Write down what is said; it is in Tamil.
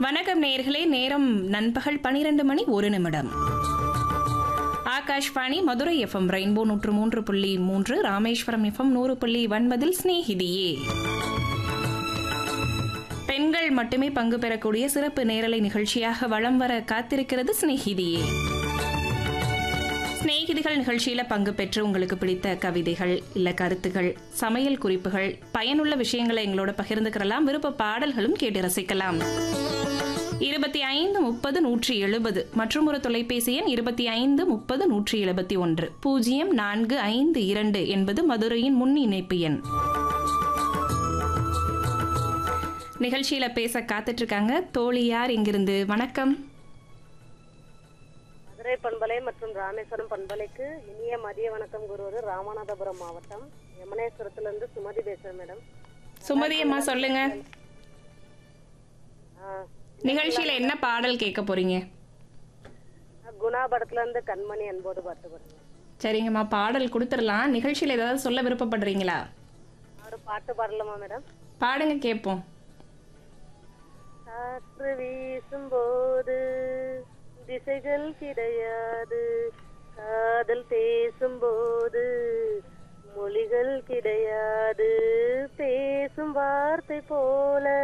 வணக்கம் நேயர்களே நேரம் நண்பகல் பனிரெண்டு மணி ஒரு நிமிடம் ஆகாஷ்வாணி மதுரை எஃப்எம் ரெயின்போ நூற்று மூன்று புள்ளி மூன்று ராமேஸ்வரம் எஃப்எம் நூறு புள்ளி ஒன்பதில் சிநேகிதியே பெண்கள் மட்டுமே பங்கு பெறக்கூடிய சிறப்பு நேரலை நிகழ்ச்சியாக வலம் வர காத்திருக்கிறது சிநேகிதியே சிநேகிதிகள் நிகழ்ச்சியில பங்கு பெற்று உங்களுக்கு பிடித்த கவிதைகள் இல்ல கருத்துகள் சமையல் குறிப்புகள் பயனுள்ள விஷயங்களை எங்களோட பகிர்ந்துக்கிறலாம் விருப்ப பாடல்களும் கேட்டு ரசிக்கலாம் இருபத்தி ஐந்து முப்பது நூற்றி எழுபது மற்றும் ஒரு தொலைபேசி எண் இருபத்தி ஐந்து முப்பது நூற்றி எழுபத்தி ஒன்று பூஜ்ஜியம் நான்கு ஐந்து இரண்டு என்பது மதுரையின் முன் இணைப்பு எண் நிகழ்ச்சியில பேச காத்துட்டு இருக்காங்க தோழி யார் இங்கிருந்து வணக்கம் மதுரை பண்பலை மற்றும் ராமேஸ்வரம் பண்பலைக்கு இனிய மதிய வணக்கம் கூறுவது ராமநாதபுரம் மாவட்டம் யமுனேஸ்வரத்திலிருந்து சுமதி பேசுறேன் மேடம் சுமதி அம்மா சொல்லுங்க ஆ, நிகழ்ச்சியில என்ன பாடல் கேட்க போறீங்க குணா படத்துல இருந்து கண்மணி அன்போடு பார்த்து பாருங்க சரிங்கம்மா பாடல் கொடுத்துடலாம் நிகழ்ச்சியில ஏதாவது சொல்ல விருப்பப்படுறீங்களா ஒரு பாட்டு பாடலாமா மேடம் பாடுங்க கேட்போம் காற்று வீசும்போது திசைகள் கிடையாது காதல் பேசும்போது மொழிகள் கிடையாது பேசும் வார்த்தை போல